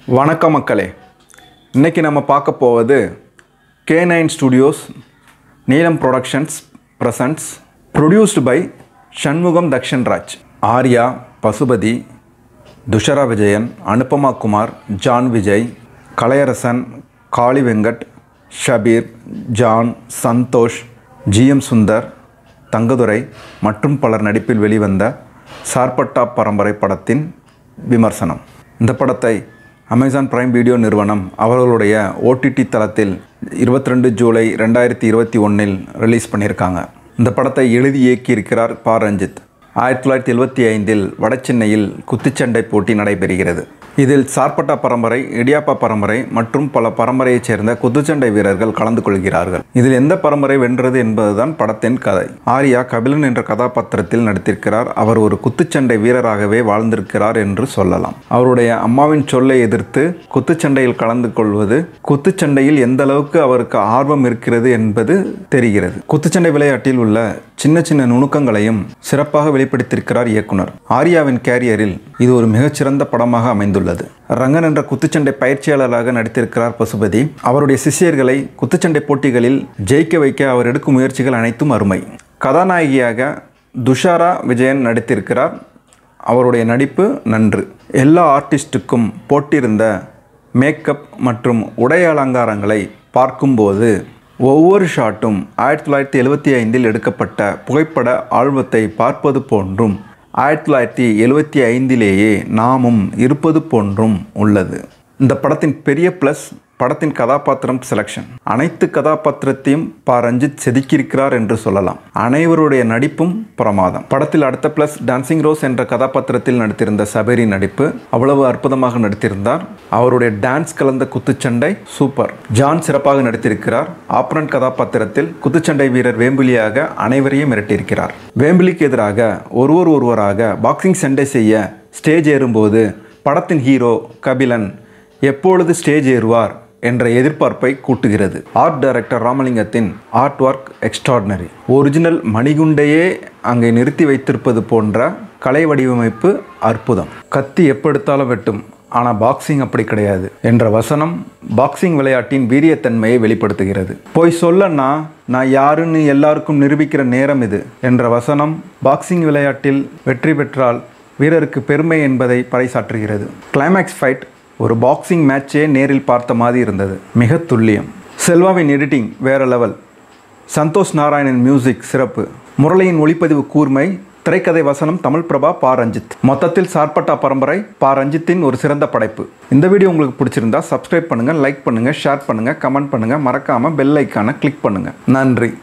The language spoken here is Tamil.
வணக்கம் மக்களே இன்னைக்கு நம்ம பார்க்க போவது K nine studios Neelam productions presents produced by Shanmugam Dhakshanraj Arya Pasupathi Dushara Vijayan Anupama Kumar John Vijay Kalaiyarasan Kali Venkat Shabeer John Santhosh GM Sundar Thangadurai மற்றும் பலர் நடிப்பில் வெளிவந்த சார்பட்டா பரம்பரை படத்தின் விமர்சனம் இந்த படத்தை அமேசான் பிரைம் வீடியோ நிறுவனம் அவர்களுடைய ஓடிடி தளத்தில் 22 ஜூலை ரெண்டாயிரத்தி இருபத்தி ஒன்றில் ரிலீஸ் பண்ணியிருக்காங்க இந்த படத்தை எழுதி இயக்கியிருக்கிறார் பா ரஞ்சித் ஆயிரத்தி தொள்ளாயிரத்தி எழுபத்தி ஐந்தில் வடசென்னையில் குத்துச்சண்டை போட்டி நடைபெறுகிறது இதில் சார்பட்டா பரம்பரை இடியாப்பா பரம்பரை மற்றும் பல பரம்பரையைச் சேர்ந்த குத்துச்சண்டை வீரர்கள் கலந்து கொள்கிறார்கள் இதில் எந்த பரம்பரை வென்றது என்பதுதான் படத்தின் கதை ஆர்யா கபிலன் என்ற கதாபாத்திரத்தில் நடித்திருக்கிறார் அவர் ஒரு குத்துச்சண்டை வீரராகவே வாழ்ந்திருக்கிறார் என்று சொல்லலாம் அவருடைய அம்மாவின் சொல்லை எதிர்த்து குத்துச்சண்டையில் கலந்து கொள்வது குத்துச்சண்டையில் எந்த அளவுக்கு அவருக்கு ஆர்வம் இருக்கிறது என்பது தெரிகிறது குத்துச்சண்டை விளையாட்டில் உள்ள சின்ன சின்ன நுணுக்கங்களையும் சிறப்பாக வெளிப்படுத்தியிருக்கிறார் இயக்குனர் ஆர்யாவின் கேரியரில் இது ஒரு மிகச்சிறந்த படமாக அமைந்துள்ளது ரங்கன் என்ற குத்துச்சண்டை பயிற்சியாளராக நடித்திருக்கிறார் பசுபதி அவருடைய சிஷ்யர்களை குத்துச்சண்டை போட்டிகளில் ஜெயிக்க வைக்க அவர் எடுக்கும் முயற்சிகள் அனைத்தும் அருமை கதாநாயகியாக துஷாரா விஜயன் நடித்திருக்கிறார் அவருடைய நடிப்பு நன்று எல்லா ஆர்டிஸ்ட்டுக்கும் போட்டிருந்த மேக்கப் மற்றும் உடை அலங்காரங்களை பார்க்கும்போது ஒவ்வொரு ஷாட்டும் ஆயிரத்தி தொள்ளாயிரத்தி எழுபத்தி ஐந்தில் எடுக்கப்பட்ட புகைப்பட ஆல்பத்தை பார்ப்பது போன்றும் ஆயிரத்தி தொள்ளாயிரத்தி எழுபத்தி ஐந்திலேயே நாமும் இருப்பது போன்றும் உள்ளது இந்த படத்தின் பெரிய ப்ளஸ் படத்தின் கதாபாத்திரம் செலக்ஷன் அனைத்து கதாபாத்திரத்தையும் பா ரஞ்சித் செதுக்கியிருக்கிறார் என்று சொல்லலாம் அனைவருடைய நடிப்பும் பிரமாதம் படத்தில் அடுத்த பிளஸ் டான்சிங் ரோஸ் என்ற கதாபாத்திரத்தில் நடித்திருந்த சபேரி நடிப்பு அவ்வளவு அற்புதமாக நடித்திருந்தார் அவருடைய டான்ஸ் கலந்த குத்துச்சண்டை சூப்பர் ஜான் சிறப்பாக நடித்திருக்கிறார் ஆப்ரண்ட் கதாபாத்திரத்தில் குத்துச்சண்டை வீரர் வேம்பிலியாக அனைவரையும் மிரட்டியிருக்கிறார் வேம்பிலிக்கு எதிராக ஒருவர் ஒருவராக பாக்ஸிங் சண்டை செய்ய ஸ்டேஜ் ஏறும்போது படத்தின் ஹீரோ கபிலன் எப்பொழுது ஸ்டேஜ் ஏறுவார் என்ற எதிர்பார்ப்பை கூட்டுகிறது ஆர்ட் டைரக்டர் ராமலிங்கத்தின் ஆர்ட் ஒர்க் எக்ஸ்ட்ராடினரி ஒரிஜினல் மணிகுண்டையே அங்கே நிறுத்தி வைத்திருப்பது போன்ற கலை வடிவமைப்பு அற்புதம் கத்தி எப்பெடுத்தாலும் வெட்டும் ஆனால் பாக்ஸிங் அப்படி கிடையாது என்ற வசனம் பாக்ஸிங் விளையாட்டின் வீரியத்தன்மையை வெளிப்படுத்துகிறது போய் சொல்லன்னா நான் யாருன்னு எல்லாருக்கும் நிரூபிக்கிற நேரம் இது என்ற வசனம் பாக்ஸிங் விளையாட்டில் வெற்றி பெற்றால் வீரருக்கு பெருமை என்பதை பறைசாற்றுகிறது கிளைமேக்ஸ் ஃபைட் ஒரு பாக்ஸிங் மேட்சே நேரில் பார்த்த மாதிரி இருந்தது மிக துல்லியம் செல்வாவின் எடிட்டிங் வேற லெவல் சந்தோஷ் நாராயணன் மியூசிக் சிறப்பு முரளியின் ஒளிப்பதிவு கூர்மை திரைக்கதை வசனம் தமிழ் பிரபா பா ரஞ்சித் மொத்தத்தில் சார்பட்டா பரம்பரை பா ரஞ்சித்தின் ஒரு சிறந்த படைப்பு இந்த வீடியோ உங்களுக்கு பிடிச்சிருந்தா சப்ஸ்கிரைப் பண்ணுங்க லைக் பண்ணுங்க ஷேர் பண்ணுங்க கமெண்ட் பண்ணுங்க மறக்காம பெல் ஐக்கானை கிளிக் பண்ணுங்க நன்றி